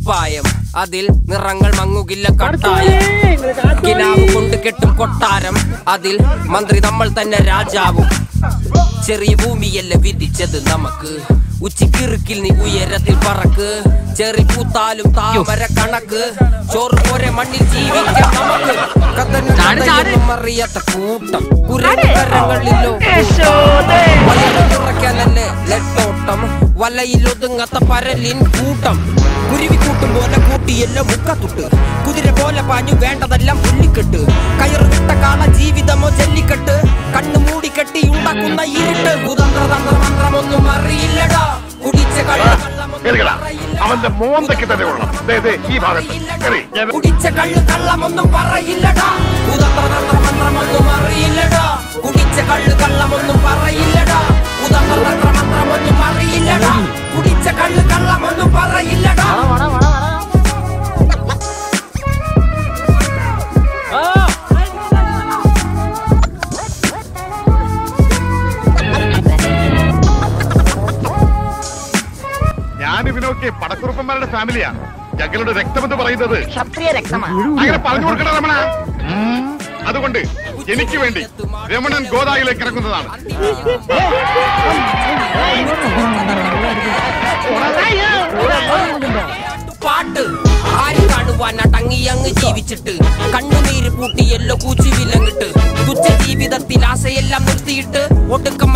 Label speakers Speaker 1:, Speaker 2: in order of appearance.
Speaker 1: കുപ്പായം അതിൽ നിറങ്ങൾ മങ്ങുകില്ല കട്ടായം കിനാവ് കൊണ്ട് കെട്ടും കൊട്ടാരം അതിൽ മന്ത്രി നമ്മൾ തന്നെ രാജാവും ചെറിയ ഭൂമിയല്ല വിധിച്ചത് നമുക്ക് ഉച്ചക്കിറുക്കിൽ നീ ഉയരത്തിൽ പറക്ക് ചെറി പൂത്താലും താമര കണക്ക് ചോറ് പോരെ മണ്ണിൽ ജീവിക്കാം നമുക്ക് കഥനും കഥയൊന്നും അറിയാത്ത കൂട്ടം കുരങ്ങളിലോ വയറുറയ്ക്കാനല്ലേ ലെട്ടോട്ടം വലയിൽ ഒതുങ്ങാത്ത പരലിൻ കൂട്ടം കുരുവി കൂട്ടും പോലെ കൂട്ടിയെല്ലാം മുക്കത്തുട്ട് കുതിര പോലെ പാഞ്ഞു വേണ്ടതെല്ലാം പുള്ളിക്കെട്ട് കയറ് വിട്ട കാള ജീവിതമോ ജല്ലിക്കെട്ട് കണ്ണു മൂടിക്കെട്ടി ഉണ്ടാക്കുന്ന ഇരുട്ട് കുതന്ത്ര തന്ത്ര മന്ത്രമൊന്നും അറിയില്ലടാ കുടിച്ച കള്ള
Speaker 2: കേറിക്കടാ. അവന്റെ മോന്തയ്ക്ക് തന്നെ കൊള്ളണം ദേ, ദേ, ഈ ഭാഗത്ത് കേറി.
Speaker 1: കുടിച്ച കള്ള് കള്ളമൊന്നും പറയില്ലടാ കുതന്ത്ര തന്ത്ര മന്ത്രമൊന്നും അറിയില്ലടാ കുടിച്ച കള്ള് കള്ളമൊന്നും പറയില്ലടാ കുതന്ത്ര തന്ത്ര മന്ത്രമൊന്നും അറിയില്ലടാ കുടിച്ച കള്ള് കള്ളമൊന്നും പറയില്ലടാ
Speaker 2: ഞാൻ ഇവനൊക്കെ പടക്കുറുപ്പന്മാരുടെ ഫാമിലിയാ ഞങ്ങളുടെ രക്തമെന്ന് പറയുന്നത്
Speaker 3: ക്ഷത്രിയ രക്തമാണ്
Speaker 2: അങ്ങനെ പറഞ്ഞു കൊടുക്കണ രമണ ഉം. അതുകൊണ്ട് എനിക്ക് വേണ്ടി രമണൻ ഗോദായിലേക്ക് ഇറങ്ങുന്നതാണ്
Speaker 1: പാട്ട് ആര് കാണുവാൻ അടങ്ങി അങ്ങ് ജീവിച്ചിട്ട് കണ്ണുനീര് പൂട്ടി എല്ലോ കൂച്ചി വിലങ്ങിട്ട് തുച്ഛ ജീവിതത്തിൽ ആശയെല്ലാം നിർത്തിയിട്ട് ഒടുക്കം